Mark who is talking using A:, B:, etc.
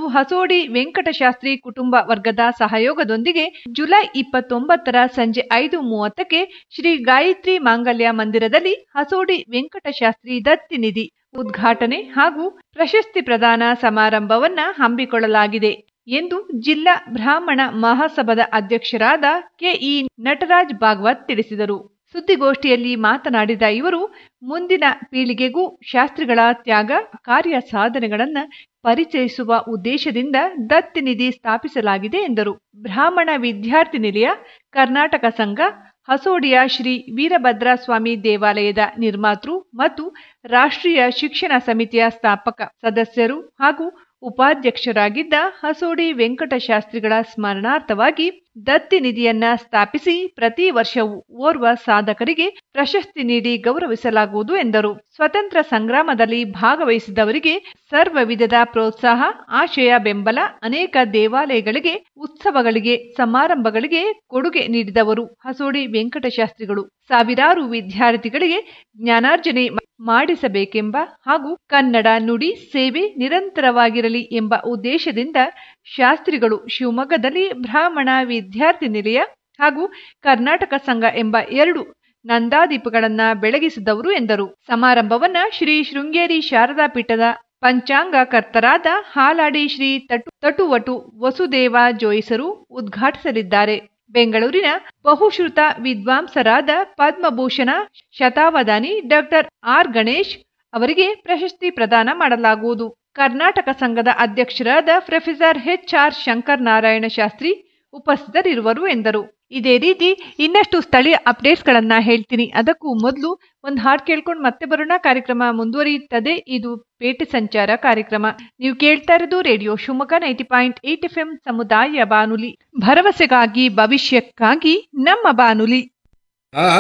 A: ಹಸೋಡಿ ವೆಂಕಟಶಾಸ್ತ್ರಿ ಕುಟುಂಬ ವರ್ಗದ ಸಹಯೋಗದೊಂದಿಗೆ ಜುಲೈ ಇಪ್ಪತ್ತೊಂಬತ್ತರ ಸಂಜೆ ಐದು ಮೂವತ್ತಕ್ಕೆ ಶ್ರೀ ಗಾಯತ್ರಿ ಮಾಂಗಲ್ಯ ಮಂದಿರದಲ್ಲಿ ಹಸೋಡಿ ವೆಂಕಟಶಾಸ್ತ್ರಿ ದತ್ತಿನಿಧಿ ಉದ್ಘಾಟನೆ ಹಾಗೂ ಪ್ರಶಸ್ತಿ ಪ್ರದಾನ ಸಮಾರಂಭವನ್ನ ಹಮ್ಮಿಕೊಳ್ಳಲಾಗಿದೆ ಎಂದು ಜಿಲ್ಲಾ ಬ್ರಾಹ್ಮಣ ಮಹಾಸಭಾದ ಅಧ್ಯಕ್ಷರಾದ ಕೆಇ ನಟರಾಜ್ ಭಾಗವತ್ ತಿಳಿಸಿದರು ಸುದ್ದಿಗೋಷ್ಠಿಯಲ್ಲಿ ಮಾತನಾಡಿದ ಇವರು ಮುಂದಿನ ಪೀಳಿಗೆಗೂ ಶಾಸ್ತ್ರಿಗಳ ತ್ಯಾಗ ಕಾರ್ಯ ಸಾಧನೆಗಳನ್ನು ಪರಿಚಯಿಸುವ ಉದ್ದೇಶದಿಂದ ದತ್ತಿನಿಧಿ ಸ್ಥಾಪಿಸಲಾಗಿದೆ ಎಂದರು ಬ್ರಾಹ್ಮಣ ವಿದ್ಯಾರ್ಥಿ ನಿಲಯ ಕರ್ನಾಟಕ ಸಂಘ ಹಸೋಡಿಯ ಶ್ರೀ ವೀರಭದ್ರ ಸ್ವಾಮಿ ದೇವಾಲಯದ ನಿರ್ಮಾತೃ ಮತ್ತು ರಾಷ್ಟ್ರೀಯ ಶಿಕ್ಷಣ ಸಮಿತಿಯ ಸ್ಥಾಪಕ ಸದಸ್ಯರು ಹಾಗೂ ಉಪಾಧ್ಯಕ್ಷರಾಗಿದ್ದ ಹಸೋಡಿ ವೆಂಕಟಶಾಸ್ತ್ರಿಗಳ ಸ್ಮರಣಾರ್ಥವಾಗಿ ದತ್ತಿ ನಿಧಿಯನ್ನ ಸ್ಥಾಪಿಸಿ ಪ್ರತಿ ವರ್ಷವೂ ಓರ್ವ ಸಾಧಕರಿಗೆ ಪ್ರಶಸ್ತಿ ನೀಡಿ ಗೌರವಿಸಲಾಗುವುದು ಎಂದರು ಸ್ವತಂತ್ರ ಸಂಗ್ರಾಮದಲ್ಲಿ ಭಾಗವಹಿಸಿದವರಿಗೆ ಸರ್ವ ವಿಧದ ಪ್ರೋತ್ಸಾಹ ಆಶಯ ಬೆಂಬಲ ಅನೇಕ ದೇವಾಲಯಗಳಿಗೆ ಉತ್ಸವಗಳಿಗೆ ಸಮಾರಂಭಗಳಿಗೆ ಕೊಡುಗೆ ನೀಡಿದವರು ಹಸೋಡಿ ವೆಂಕಟಶಾಸ್ತ್ರಿಗಳು ಸಾವಿರಾರು ವಿದ್ಯಾರ್ಥಿಗಳಿಗೆ ಜ್ಞಾನಾರ್ಜನೆ ಮಾಡಿಸಬೇಕೆಂಬ ಹಾಗೂ ಕನ್ನಡ ನುಡಿ ಸೇವೆ ನಿರಂತರವಾಗಿರಲಿ ಎಂಬ ಉದ್ದೇಶದಿಂದ ಶಾಸ್ತ್ರಿಗಳು ಶಿವಮೊಗ್ಗದಲ್ಲಿ ಬ್ರಾಹ್ಮಣ ವಿದ್ಯಾರ್ಥಿ ನಿಲಯ ಹಾಗೂ ಕರ್ನಾಟಕ ಸಂಘ ಎಂಬ ಎರಡು ನಂದಾದೀಪಗಳನ್ನ ಬೆಳಗಿಸಿದವರು ಎಂದರು ಸಮಾರಂಭವನ್ನ ಶ್ರೀ ಶೃಂಗೇರಿ ಶಾರದಾ ಪೀಠದ ಪಂಚಾಂಗ ಕರ್ತರಾದ ಹಾಲಾಡಿ ಶ್ರೀ ತಟು ತಟುವಟು ವಸುದೇವ ಜೋಯಿಸರು ಉದ್ಘಾಟಿಸಲಿದ್ದಾರೆ ಬೆಂಗಳೂರಿನ ಬಹುಶ್ರುತ ವಿದ್ವಾಂಸರಾದ ಪದ್ಮಭೂಷಣ ಶತಾವಧಾನಿ ಡಾಕ್ಟರ್ ಆರ್ ಗಣೇಶ್ ಅವರಿಗೆ ಪ್ರಶಸ್ತಿ ಪ್ರದಾನ ಮಾಡಲಾಗುವುದು ಕರ್ನಾಟಕ ಸಂಘದ ಅಧ್ಯಕ್ಷರಾದ professor H R Shankar Narayana Shastri ಉಪಸ್ಥಿತರಿರುವರು ಎಂದರು ಇದೇ ರೀತಿ ಇನ್ನಷ್ಟು ಸ್ಥಳೀಯ ಅಪ್ಡೇಟ್ಸ್ಗಳನ್ನ ಹೇಳ್ತೀನಿ ಅದಕ್ಕೂ ಮೊದಲು ಒಂದು ಹಾಡು ಕೇಳ್ಕೊಂಡು ಮತ್ತೆ ಬರೋಣ ಕಾರ್ಯಕ್ರಮ ಮುಂದುವರಿಯುತ್ತದೆ ಇದು ಪೇಟೆ ಸಂಚಾರ ಕಾರ್ಯಕ್ರಮ ನೀವು ಕೇಳ್ತಾ ಇರೋದು radio Shivamogga ninety point eight F M ಸಮುದಾಯ ಬಾನುಲಿ ಭರವಸೆಗಾಗಿ ಭವಿಷ್ಯಕ್ಕಾಗಿ ನಮ್ಮ ಬಾನುಲಿ
B: ಆ